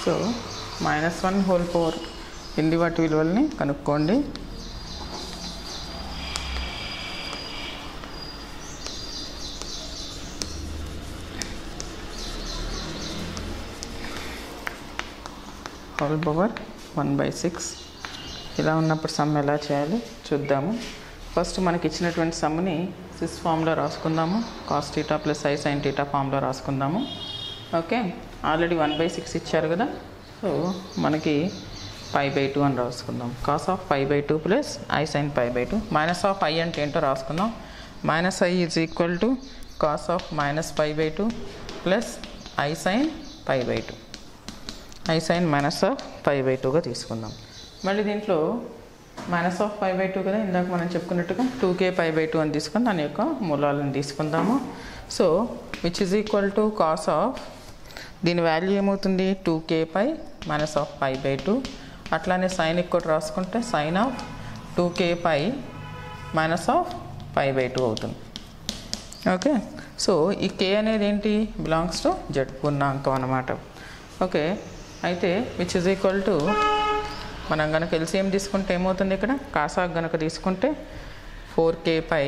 so minus one whole power కింది వాటి విలువల్ని కనుక్కోండి whole power one by six ఇలా ఉన్నప్పుడు సమ్ ఎలా చేయాలి చూద్దాము ఫస్ట్ మనకి ఇచ్చినటువంటి సమ్ని సిస్ ఫామ్లో రాసుకుందాము cos theta plus i sine theta ఫామ్లో రాసుకుందాము okay already one by six ఇచ్చారు కదా సో మనకి పై బై టూ అని రాసుకుందాం cos of pi by two plus i sine pi by two minus of i అంటే ఏంటో రాసుకుందాం minus i is equal to cos of minus pi by two plus i sine pi by two i sine minus of five by టూగా తీసుకుందాం మళ్ళీ దీంట్లో minus of five by two కదా ఇందాక మనం చెప్పుకున్నట్టుగా two k five by two అని తీసుకొని దాని యొక్క మూలాలను తీసుకుందాము so which is equal to cos of దీని వాల్యూ ఏమవుతుంది two k pi minus of five by two అట్లానే సైన్ ఇక్కడ రాసుకుంటే sine of two k pi minus of five by two అవుతుంది ఓకే సో ఈ కే అనేది ఏంటి బిలాంగ్స్ టు జడ్ పూర్ణాంకం అనమాట ఓకే అయితే విచ్ ఇస్ ఈక్వల్ టు మనం కనుక ఎల్సిఎం తీసుకుంటే ఏమవుతుంది ఇక్కడ కాసాక్ కనుక తీసుకుంటే four k pi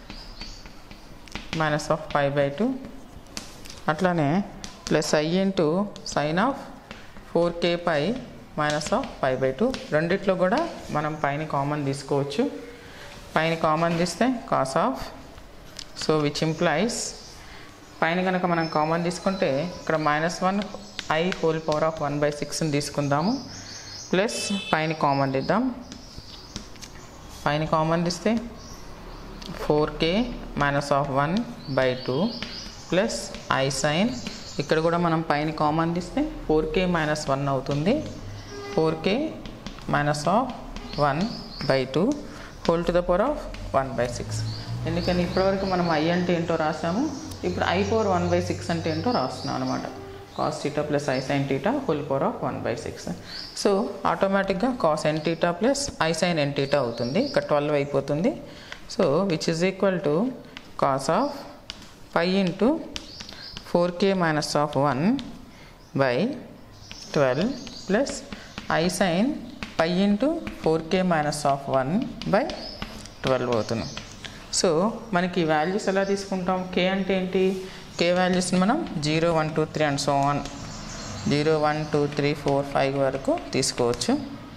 minus of five by two అట్లానే plus i into sine of four k pi minus of five by two రెండిట్లో కూడా మనం పైన కామన్ తీసుకోవచ్చు పైన కామన్ తీస్తే cos of so which implies పైన కనుక మనం కామన్ తీసుకుంటే ఇక్కడ minus one i whole power of one by సిక్స్ని తీసుకుందాము ప్లస్ పైన కామన్ తీద్దాం పైన కామన్ తీస్తే four k minus of one by two plus i sine ఇక్కడ కూడా మనం పైన కామన్ తీస్తే ఫోర్ కే మైనస్ వన్ అవుతుంది four k minus of one by two whole to the power of one by six ఎందుకని ఇప్పటివరకు మనం ఐ అంటే ఏంటో రాసాము ఇప్పుడు i power one by six అంటే ఏంటో రాస్తున్నాం అనమాట cos theta plus i sine theta whole power of one by six so ఆటోమేటిక్గా cos n theta plus i sine n theta అవుతుంది ఇక్కడ ట్వెల్వ్ అయిపోతుంది so which is equal to cos of pi into four k minus of one by twelve plus i sine pi into four k minus of one by twelve అవుతుంది so మనకి values ఎలా తీసుకుంటాం k అంటే ఏంటి k వాల్యూస్ని మనం zero one two three and so on zero one two three four five వరకు తీసుకోవచ్చు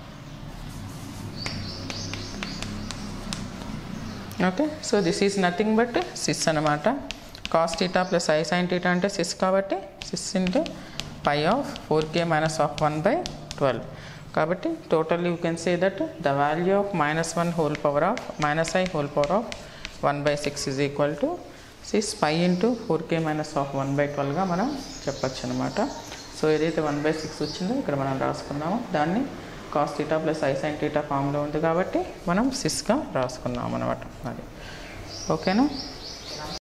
okay so this is nothing but cis అనమాట cos theta plus i sine theta అంటే సిస్ కాబట్టి cis into pi of four k minus of one by twelve కాబట్టి total you can say that the value of minus one whole power of minus i whole power of one by six is equal to six pi into four k minus of one by ట్వెల్వ్గా మనం చెప్పచ్చు అనమాట so ఏదైతే one by six వచ్చిందో ఇక్కడ మనం రాసుకున్నామో దాన్ని cos theta plus i sine theta ఫామ్లో ఉంది కాబట్టి మనం సిస్గా రాసుకున్నాం అనమాట అది ఓకేనా